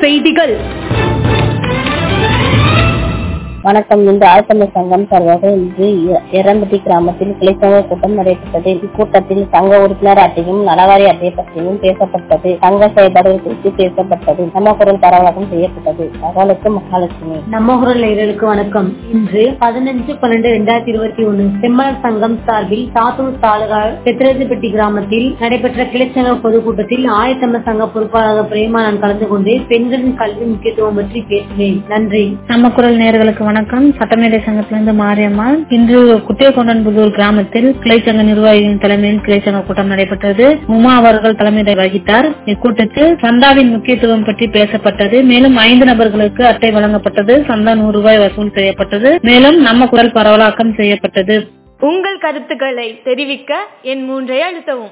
செய்திகள் வணக்கம் இன்று ஆழ்த்தமிழ் சங்கம் சார்பாக இன்று எ- எரம்பட்டி கிராமத்தில் கிளைச்சங்க கூட்டம் நடைபெற்றது இக்கூட்டத்தில் சங்க உறுப்பினர் அட்டையும் நலவாரி அட்டை பற்றியும் பேசப்பட்டது சங்க செயல்பாடுகள் குறித்து பேசப்பட்டது நம்ம குரல் பரவலாக்கம் செய்யப்பட்டது தகவலுக்கு மகாலட்சுமி நம்ம குரல் நேயர்களுக்கு வணக்கம் இன்று பதினஞ்சு பன்னெண்டு ரெண்டாயிரத்தி இருபத்தி ஒண்ணு செம்மலர் சங்கம் சார்பில் சாத்தூர் தாலுகா பெத்திரஜிப்பட்டி கிராமத்தில் நடைபெற்ற கிளைச்சங்க பொதுக்கூட்டத்தில் ஆயத்தமிழ் சங்க பொறுப்பாளர் பிரேமானன் கலந்து கொண்டு பெண்களின் கல்வி முக்கியத்துவம் பற்றி பேசினேன் நன்றி நம்ம குரல் நேயர்களுக்கு வணக்கம் சட்டமேடை சங்கத்திலிருந்து மாரியம்மாள் இன்று குட்டியகொண்டன்புதூர் கிராமத்தில் கிளைச்சங்க நிர்வாகிகளின் தலைமையில் கிளைச்சங்க கூட்டம் நடைபெற்றது உமா அவர்கள் தலைமை வகித்தார் இக்கூட்டத்தில் சந்தாவின் முக்கியத்துவம் பற்றி பேசப்பட்டது மேலும் ஐந்து நபர்களுக்கு அட்டை வழங்கப்பட்டது சந்தா நூறு ரூபாய் வசூல் செய்யப்பட்டது மேலும் நம்ம குரல் பரவலாக்கம் செய்யப்பட்டது உங்கள் கருத்துக்களை தெரிவிக்க என் மூன்றை அழுத்தவும்